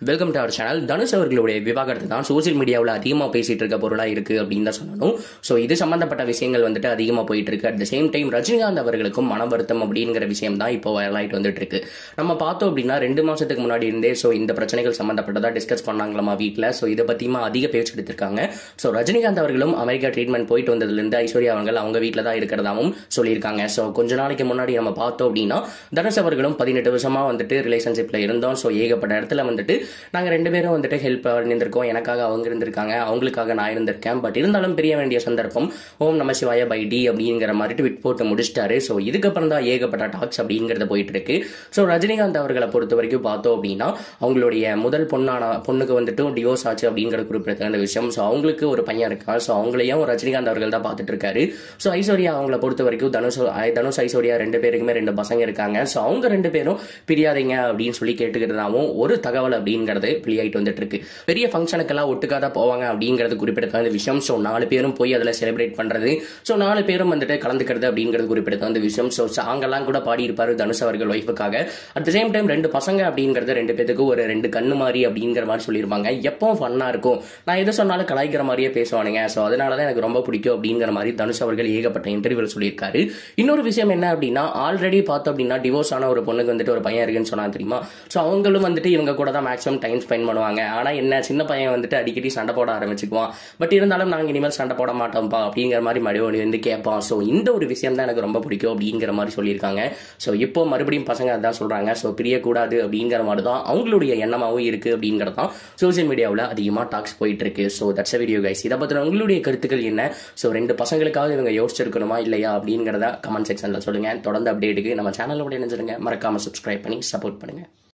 welcome to our channel Dhanush அவர்களுடைய விவாகரத்து தான் சோசியல் மீடியாவில் அதிகமாக பேசிட்டு இருக்க பொருளாக இருக்கு அப்படின்னு தான் சொல்லணும் ஸோ இது சம்பந்தப்பட்ட விஷயங்கள் வந்துட்டு அதிகமாக போயிட்டு இருக்கு at the same time Rajinikanth அவர்களுக்கும் மன வருத்தம் அப்படிங்கிற விஷயம் தான் இப்போ வைரலாயிட்டு வந்துட்டு இருக்கு நம்ம பார்த்தோம் அப்படின்னா ரெண்டு மாசத்துக்கு முன்னாடி இருந்தே ஸோ இந்த பிரச்சனைகள் சம்பந்தப்பட்டதா டிஸ்கஸ் பண்ணாங்களாமா வீட்டில் ஸோ இதை பத்தியுமா அதிக பேச்சு எடுத்திருக்காங்க ஸோ ரஜினிகாந்த் அவர்களும் அமெரிக்கா ட்ரீட்மெண்ட் போயிட்டு வந்ததுலேருந்து ஐஸ்வர்யா அவர்கள் அவங்க வீட்டில் தான் இருக்கிறதாவும் சொல்லியிருக்காங்க ஸோ கொஞ்ச நாளைக்கு முன்னாடி நம்ம பார்த்தோம் அப்படின்னா தனுஷ் அவர்களும் பதினெட்டு வருஷமா வந்துட்டு ரிலேஷன்ஷிப்ல இருந்தோம் ஸோ ஏகப்பட்ட இடத்துல வந்துட்டு நாங்கள் ரெண்டு பேரும் வந்துட்டு ஹெல்ப் இருந்திருக்கோம் எனக்காக அவங்க இருந்திருக்காங்க அவங்களுக்காக நான் இருந்திருக்கேன் பட் இருந்தாலும் பிரிய வேண்டிய சந்தர்ப்பம் ஓம் நம சிவாய பை டி அப்படிங்கிற மாதிரி ட்விட் போட்டு முடிச்சிட்டாரு ஸோ இதுக்கப்புறம் தான் ஏகப்பட்ட டாக்ஸ் அப்படிங்கிறது போயிட்டு இருக்கு ஸோ ரஜினிகாந்த் அவர்களை பொறுத்த வரைக்கும் பார்த்தோம் அப்படின்னா அவங்களுடைய முதல் பொண்ணான பொண்ணுக்கு வந்துட்டு டிவோர்ஸ் ஆச்சு அப்படிங்கிற குறிப்பிடத்தக்க விஷயம் ஸோ அவங்களுக்கு ஒரு பையன் இருக்கா ஸோ அவங்களையும் ரஜினிகாந்த் அவர்கள் தான் பார்த்துட்டு இருக்காரு ஸோ ஐஸ்வர்யா அவங்கள பொறுத்த வரைக்கும் தனுஷ் தனுஷ் ஐஸ்வர்யா ரெண்டு பேருக்குமே ரெண்டு பசங்க இருக்காங்க ஸோ அவங்க ரெண்டு பேரும் பிரியாதீங்க அப்படின்னு சொல்லி கேட்டுக்கிறதாவும் ஒரு தகவல் அப்படிங்கிறது வெளியாயிட்டு வந்துட்டு இருக்கு பெரிய ஃபங்க்ஷனுக்கெல்லாம் ஒட்டுக்காக தான் போவாங்க அப்படிங்கிறது குறிப்பிடத்தக்க விஷயம் ஸோ நாலு பேரும் போய் அதில் செலிப்ரேட் பண்றது ஸோ நாலு பேரும் வந்துட்டு கலந்துக்கிறது அப்படிங்கிறது குறிப்பிடத்தக்க விஷயம் ஸோ சாங்கெல்லாம் கூட பாடியிருப்பாரு தனுஷ் அவர்கள் ஒய்ஃபுக்காக அட் த சேம் டைம் ரெண்டு பசங்க அப்படிங்கிறது ரெண்டு பேத்துக்கு ஒரு ரெண்டு கண்ணு மாதிரி அப்படிங்கிற மாதிரி சொல்லியிருப்பாங்க எப்பவும் ஃபன்னா இருக்கும் நான் எது சொன்னாலும் கலாய்க்கிற மாதிரியே பேசுவானுங்க ஸோ அதனால தான் எனக்கு ரொம்ப பிடிக்கும் அப்படிங்கிற மாதிரி தனுஷ் அவர்கள் ஏகப்பட்ட இன்டர்வியூவில் சொல்லியிருக்காரு இன்னொரு விஷயம் என்ன அப்படின்னா ஆல்ரெடி பார்த்தோம் அப்படின்னா டிவோர்ஸ் ஆன ஒரு பொண்ணுக்கு வந்துட்டு ஒரு பையன் இருக்குன்னு சொன்னா தெரியுமா ஸோ அவங்களும் வந்துட்டு இவங்க கூட தான் மேக்ஸிமம் டைம் ஸ்பெண்ட் பண்ணுவாங்க ஆனால் என்ன சின்ன பையன் வந்துட்டு அடிக்கடி சண்டை போட ஆரம்பிச்சுக்குவான் பட் இருந்தாலும் நாங்கள் இனிமேல் சண்டை போட மாட்டோம்ப்பா அப்படிங்கிற மாதிரி மறுபடியும் வந்து கேட்பான் ஸோ இந்த ஒரு விஷயம் தான் எனக்கு ரொம்ப பிடிக்கும் அப்படிங்கிற மாதிரி சொல்லியிருக்காங்க ஸோ இப்போ மறுபடியும் பசங்க அதான் சொல்றாங்க ஸோ பிரியக்கூடாது அப்படிங்கிற மாதிரி தான் அவங்களுடைய எண்ணமாகவும் இருக்கு அப்படிங்கிறது தான் சோசியல் மீடியாவில் அதிகமாக டாக்ஸ் போயிட்டு இருக்கு ஸோ தட்ஸ் வீடியோ கைஸ் இதை பற்றின உங்களுடைய கருத்துக்கள் என்ன ஸோ ரெண்டு பசங்களுக்காவது இவங்க யோசிச்சிருக்கணுமா இல்லையா அப்படிங்கிறத கமெண்ட் செக்ஷனில் சொல்லுங்க தொடர்ந்து அப்டேட்டுக்கு நம்ம சேனலோட இணைஞ்சிருங்க மறக்காம சப்ஸ்கிரைப் பண்ணி சப்போர்ட் பண்ணுங்க